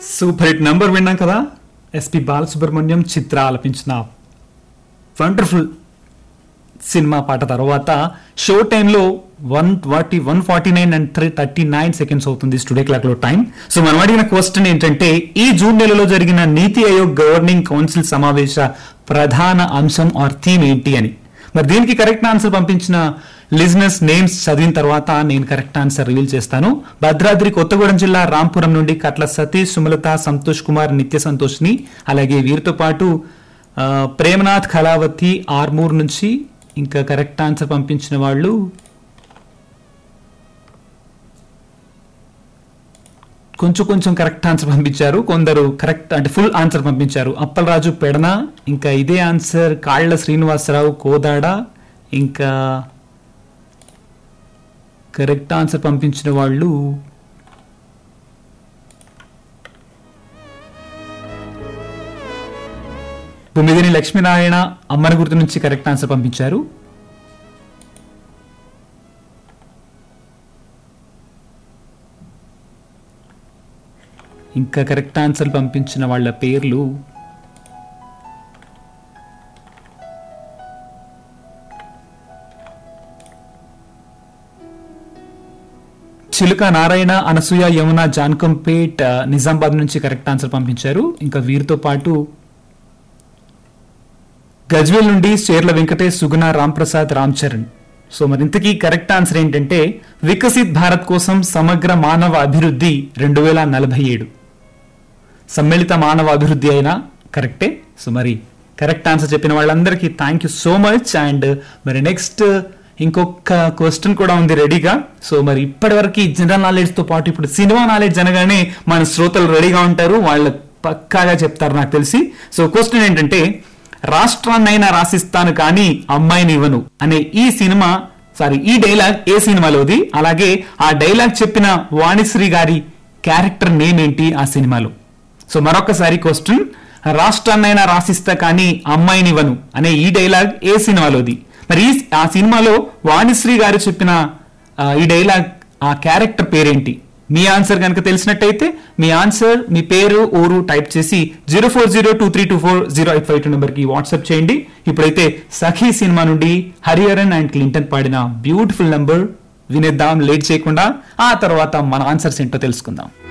super hit number విన్నాం కదా SP Balasubrahmanyam చిత్ర ఆలపించిన వండర్ఫుల్ సినిమా పాట తర్వాత షో టైంలో one forty one forty nine and three thirty nine seconds అవుతుంది స్టూడియో క్లాక్ లో టైం సో మనం అడిగిన క్వశ్చన్ ఏంటంటే ఈ జూన్ నెలలో జరిగిన నీతి ఆయోగ్ గవర్నింగ్ కౌన్సిల్ సమావేశ ప్రధాన అంశం ఆర్ థీమ్ ఏంటి అని మరి దీనికి కరెక్ట్ ఆన్సర్ పంపించిన లిజినెస్ నేమ్స్ చదివిన తర్వాత నేను కరెక్ట్ ఆన్సర్ రివీల్ చేస్తాను భద్రాద్రి కొత్తగూడెం జిల్లా రాంపురం నుండి కట్ల సతీష్ సుమలత సంతోష్ కుమార్ నిత్య సంతోష్ని అలాగే వీరితో పాటు ఆ, ప్రేమనాథ్ కళావతి ఆర్మూర్ నుంచి ఇంకా కరెక్ట్ ఆన్సర్ పంపించిన వాళ్ళు కొంచెం కొంచెం కరెక్ట్ ఆన్సర్ పంపించారు కొందరు కరెక్ట్ అంటే ఫుల్ ఆన్సర్ పంపించారు అప్పలరాజు పెడన ఇంకా ఇదే ఆన్సర్ కాళ్ళ శ్రీనివాసరావు కోదాడ ఇంకా కరెక్ట్ ఆన్సర్ పంపించిన వాళ్ళు తొమ్మిదిని లక్ష్మీనారాయణ అమ్మని గుర్తు నుంచి కరెక్ట్ ఆన్సర్ పంపించారు ఇంకా కరెక్ట్ ఆన్సర్ పంపించిన వాళ్ళ పేర్లు చిలుక నారాయణ అనసూయ యమున జాన్కంపేట్ ఆ, నిజామాబాద్ నుంచి కరెక్ట్ ఆన్సర్ పంపించారు ఇంకా వీరితో పాటు గజ్వేల్ నుండి షేర్ల వెంకటేష్ సుగుణ రాంప్రసాద్ రామ్ చరణ్ సో మరి ఇంతకీ కరెక్ట్ ఆన్సర్ ఏంటంటే వికసిత్ భారత్ కోసం సమగ్ర మానవ అభివృద్ధి రెండు వేల నలభై ఏడు సమ్మిళిత మానవ అభివృద్ధి అయినా కరెక్టే సో మరి కరెక్ట్ ఆన్సర్ చెప్పిన వాళ్ళందరికీ thank you so much and మరి నెక్స్ట్ ఇంకొక క్వశ్చన్ కూడా ఉంది రెడీగా సో మరి ఇప్పటివరకు జనరల్ నాలెడ్జ్ తో పాటు ఇప్పుడు సినిమా నాలెడ్జ్ అనగానే మన శ్రోతలు రెడీగా ఉంటారు వాళ్ళు పక్కాగా చెప్తారు నాకు తెలిసి సో క్వశ్చన్ ఏంటంటే రాష్ట్రాన్నైనా రాసిస్తాను కానీ అమ్మాయిని ఇవ్వను అనే ఈ సినిమా సారీ ఈ డైలాగ్ ఏ సినిమాలోది అలాగే ఆ డైలాగ్ చెప్పిన వాణిశ్రీ గారి క్యారెక్టర్ నేమ్ ఏంటి ఆ సినిమాలో సో మరొకసారి క్వశ్చన్ రాష్ట్రాన్నైనా రాసిస్తా కానీ అమ్మాయినివ్వను అనే ఈ డైలాగ్ ఏ సినిమాలోది మరి ఈ ఆ సినిమాలో వాణిశ్రీ గారు చెప్పిన ఆ, ఈ డైలాగ్ ఆ క్యారెక్టర్ పేరేంటి మీ ఆన్సర్ కనుక తెలిసినట్టయితే మీ ఆన్సర్ మీ పేరు ఊరు టైప్ చేసి zero four zero two three two four zero eight five two నెంబర్కి వాట్సాప్ చేయండి ఇప్పుడైతే సఖీ సినిమా నుండి హరిహరన్ అండ్ క్లింటన్ పాడిన బ్యూటిఫుల్ నెంబర్ వినేద్దాం లేట్ చేయకుండా ఆ తర్వాత మన ఆన్సర్స్ ఏంటో తెలుసుకుందాం